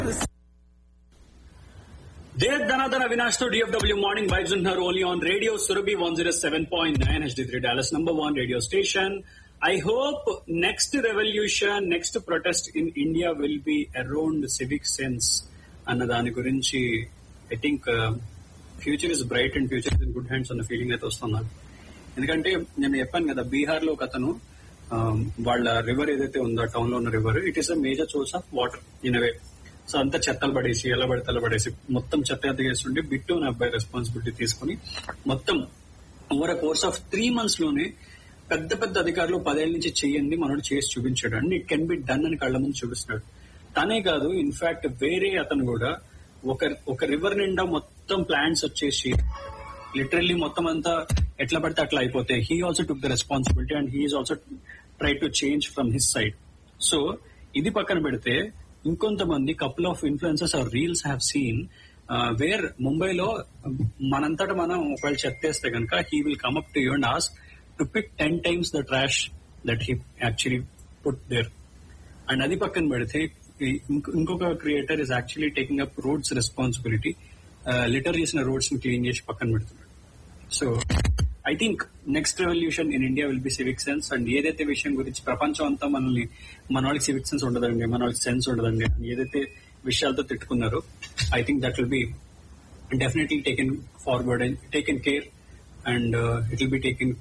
దేవ్ ధనాధన అవినాష్ తో DFW morning vibes ఉంటున్నారు only on radio Surabhi one zero seven point nine HD three Dallas number one radio station I hope next revolution next protest in India will be around civic sense అన్న దాని గురించి I think future is bright and future is in good hands అన్న feeling అయితే వస్తుంది నాకు ఎందుకంటే నేను చెప్పాను కదా బీహార్ లో ఒక అతను ఆ, వాళ్ళ రివర్ ఏదైతే ఉందో టౌన్ లో ఉన్న river it is a major source of water in అవే సో అంతా చెత్తలు పడేసి ఎలా పడితే అలా పడేసి మొత్తం చెత్త ఎత్త చేస్తుంటే బిట్టు అనే అబ్బాయి రెస్పాన్సిబిలిటీ తీసుకుని మొత్తం over course of three months లోనే పెద్ద పెద్ద అధికారులు పదేళ్ల నుంచి చెయ్యండి మనోడు చేసి చూపించాడు and it can be done అని కళ్ళ ముందు చూపిస్తున్నాడు తనే కాదు ఇన్ఫాక్ట్ వేరే అతను కూడా ఒక ఒక రివర్ నిండా మొత్తం ప్లాంట్స్ వచ్చేసి లిటరల్లీ మొత్తం అంతా ఎట్లా పడితే అట్లా అయిపోతాయి he also took the responsibility and he's also try to change from his side so ఇది పక్కన పెడితే ఇంకొంతమంది couple of influences or reels have seen where ముంబైలో మనంతట మనం ఒకవేళ చెత్తేస్తే కనుక he will come up to you and ask to pick ten times the trash that he actually put there and అది పక్కన పెడితే ఈ- ఇంకొ- ఇంకొక creator is actually taking up roads responsibility litter చేసిన రోడ్స్ ని క్లీన్ చేసి పక్కన పెడుతున్నాడు so I think next revolution in India will be civic sense and ఏదైతే విషయం గురించి ప్రపంచం అంతా మనల్ని మన వాళ్ళకి సివిక్ సెన్స్ ఉండదండి మన వాళ్ళకి సెన్స్ ఉండదండి అని ఏదైతే విషయాలతో తిట్టుకున్నారో I think that will be definitely taken forward and taken care and it will be taken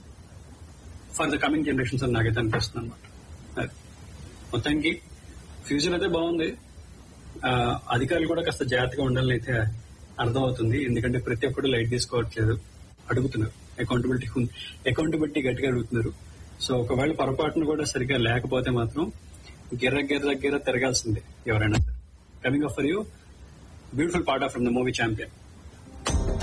for the coming generations అని నాకైతే అనిపిస్తుంది అనమాట మొత్తానికి ఫ్యూచర్ అయితే బాగుంది ఆ, అధికారులు కూడా కాస్త జాగ్రత్తగా ఉండాలని అయితే అర్థమవుతుంది ఎందుకంటే ప్రతి ఒక్కరు లైట్ తీసుకోవట్లేదు అడుగుతున్నారు అకౌంటబిలిటీ అకౌంటబిలిటీ గట్టిగా అడుగుతున్నారు సో ఒకవేళ పొరపాటును కూడా సరిగ్గా లేకపోతే మాత్రం గిర్ర గిర్ర గిర్ర తిరగాల్సిందే ఎవరైనా coming of for you beautiful part of from the movie champion